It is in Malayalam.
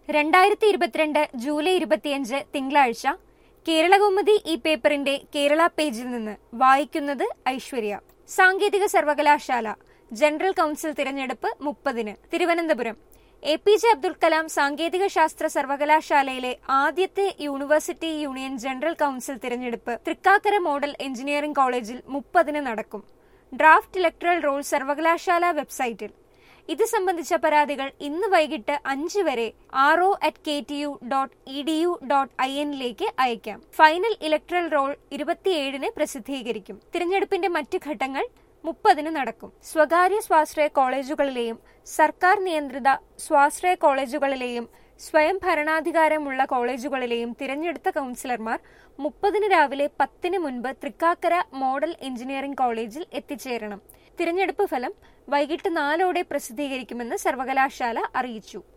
രണ്ടായിരത്തി ഇരുപത്തിരണ്ട് ജൂലൈ ഇരുപത്തിയഞ്ച് തിങ്കളാഴ്ച കേരളകൗമുദി ഈ പേപ്പറിന്റെ കേരള പേജിൽ നിന്ന് വായിക്കുന്നത് ഐശ്വര്യ സാങ്കേതിക സർവകലാശാല ജനറൽ കൗൺസിൽ തിരഞ്ഞെടുപ്പ് മുപ്പതിന് Thiruvananthapuram A P J Abdul Kalam സാങ്കേതിക ശാസ്ത്ര സർവകലാശാലയിലെ ആദ്യത്തെ യൂണിവേഴ്സിറ്റി യൂണിയൻ ജനറൽ കൗൺസിൽ തിരഞ്ഞെടുപ്പ് തൃക്കാക്കര മോഡൽ എഞ്ചിനീയറിംഗ് കോളേജിൽ മുപ്പതിന് നടക്കും ഡ്രാഫ്റ്റ് ഇലക്ട്രൽ റോൾ സർവകലാശാല വെബ്സൈറ്റിൽ ഇത് സംബന്ധിച്ച പരാതികൾ ഇന്ന് വൈകിട്ട് അഞ്ച് വരെ R O at K T U dot E D U dot I എന്നിലേക്ക് അയക്കാം ഫൈനൽ ഇലക്ട്രൽ റോൾ ഇരുപത്തിയേഴിന് പ്രസിദ്ധീകരിക്കും തിരഞ്ഞെടുപ്പിന്റെ മറ്റ് ഘട്ടങ്ങൾ മുപ്പതിന് നടക്കും സ്വകാര്യ സ്വാശ്രയ കോളേജുകളിലെയും സർക്കാർ നിയന്ത്രിത സ്വാശ്രയ കോളേജുകളിലെയും സ്വയം ഭരണാധികാരമുള്ള കോളേജുകളിലെയും തിരഞ്ഞെടുത്ത കൗൺസിലർമാർ മുപ്പതിന് രാവിലെ പത്തിന് മുൻപ് തൃക്കാക്കര മോഡൽ എഞ്ചിനീയറിംഗ് കോളേജിൽ എത്തിച്ചേരണം തിരഞ്ഞെടുപ്പ് ഫലം വൈകിട്ട് നാലോടെ പ്രസിദ്ധീകരിക്കുമെന്ന് സർവകലാശാല അറിയിച്ചു